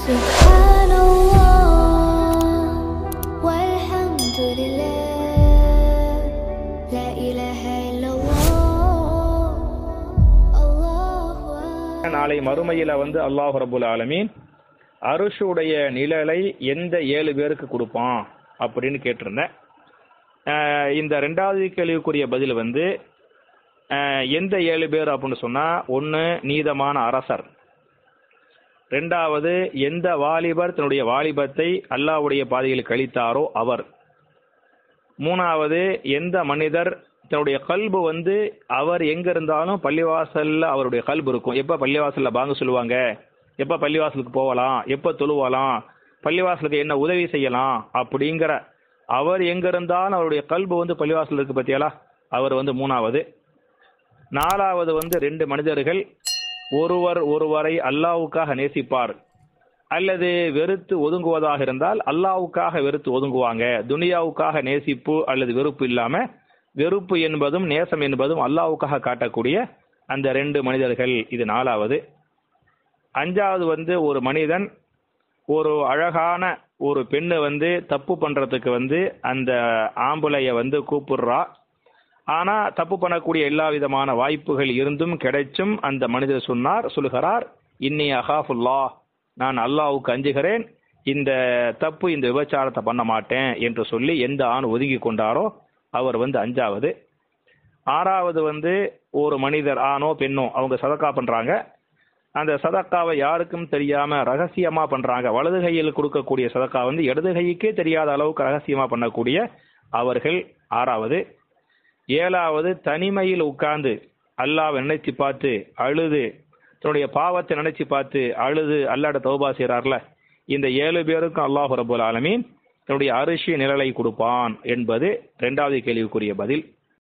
سبحان الله والحمد لله لا إله إلا الله الله أكبر நாளை மறுமையில வந்து அல்லாஹ் ரபுல் ஆலமீன் அருஷுடைய நிழலை எந்த ஏழு பேருக்கு கொடுப்பான் அப்படின்னு கேட்டிருந்தேன் அஹ் இந்த ரெண்டாவது கேள்விக்குரிய பதில் வந்து அஹ் எந்த ஏழு பேர் அப்படின்னு சொன்னா ஒன்று நீதமான அரசர் ரெண்டாவது எந்த வாலிபர் தன்னுடைய வாலிபத்தை அல்லாஹ்வுடைய பாதையில் கழித்தாரோ அவர் மூணாவது எந்த மனிதர் தன்னுடைய கல்பு வந்து அவர் எங்க இருந்தாலும் பள்ளிவாசல்ல அவருடைய கல்பு இருக்கும் எப்ப பள்ளிவாசல்ல பாங்க சொல்லுவாங்க எப்ப பள்ளிவாசலுக்கு போகலாம் எப்ப தொழுவலாம் பள்ளிவாசலுக்கு என்ன உதவி செய்யலாம் அப்படிங்கிற அவர் எங்க இருந்தாலும் அவருடைய கல்பு வந்து பள்ளிவாசல் இருக்கு பத்தியாலா அவர் வந்து மூணாவது நாலாவது வந்து ரெண்டு மனிதர்கள் ஒருவர் ஒருவரை அல்லாவுக்காக நேசிப்பார் அல்லது வெறுத்து ஒதுங்குவதாக இருந்தால் அல்லாவுக்காக வெறுத்து ஒதுங்குவாங்க துனியாவுக்காக நேசிப்பு அல்லது வெறுப்பு இல்லாம வெறுப்பு என்பதும் நேசம் என்பதும் அல்லாவுக்காக காட்டக்கூடிய அந்த ரெண்டு மனிதர்கள் இது நாலாவது அஞ்சாவது வந்து ஒரு மனிதன் ஒரு அழகான ஒரு பெண்ணை வந்து தப்பு பண்றதுக்கு வந்து அந்த ஆம்பளைய வந்து கூப்பிடுறா ஆனா தப்பு பண்ணக்கூடிய எல்லா விதமான வாய்ப்புகள் இருந்தும் கிடைச்சும் அந்த மனிதர் சொன்னார் சொல்லுகிறார் இன்னி அகாஃபுல்லா நான் அல்லாவுக்கு அஞ்சுகிறேன் இந்த தப்பு இந்த விபச்சாரத்தை பண்ண மாட்டேன் என்று சொல்லி எந்த ஆண் ஒதுங்கி கொண்டாரோ அவர் வந்து அஞ்சாவது ஆறாவது வந்து ஒரு மனிதர் ஆணோ பெண்ணோ அவங்க சதக்கா பண்றாங்க அந்த சதக்காவை யாருக்கும் தெரியாம ரகசியமா பண்றாங்க வலது கையில் கொடுக்கக்கூடிய சதக்கா வந்து இடது கைக்கே தெரியாத அளவுக்கு ரகசியமா பண்ணக்கூடிய அவர்கள் ஆறாவது ஏழாவது தனிமையில் உட்கார்ந்து அல்லாவை நினைச்சு பார்த்து அழுது தன்னுடைய பாவத்தை நினைச்சு பார்த்து அழுது அல்லாட தௌபா செய்றார்ல இந்த ஏழு பேருக்கும் அல்லாஹ் ரபுல் ஆலமீன் தன்னுடைய அரிசி நிழலை கொடுப்பான் என்பது இரண்டாவது கேள்விக்குரிய பதில்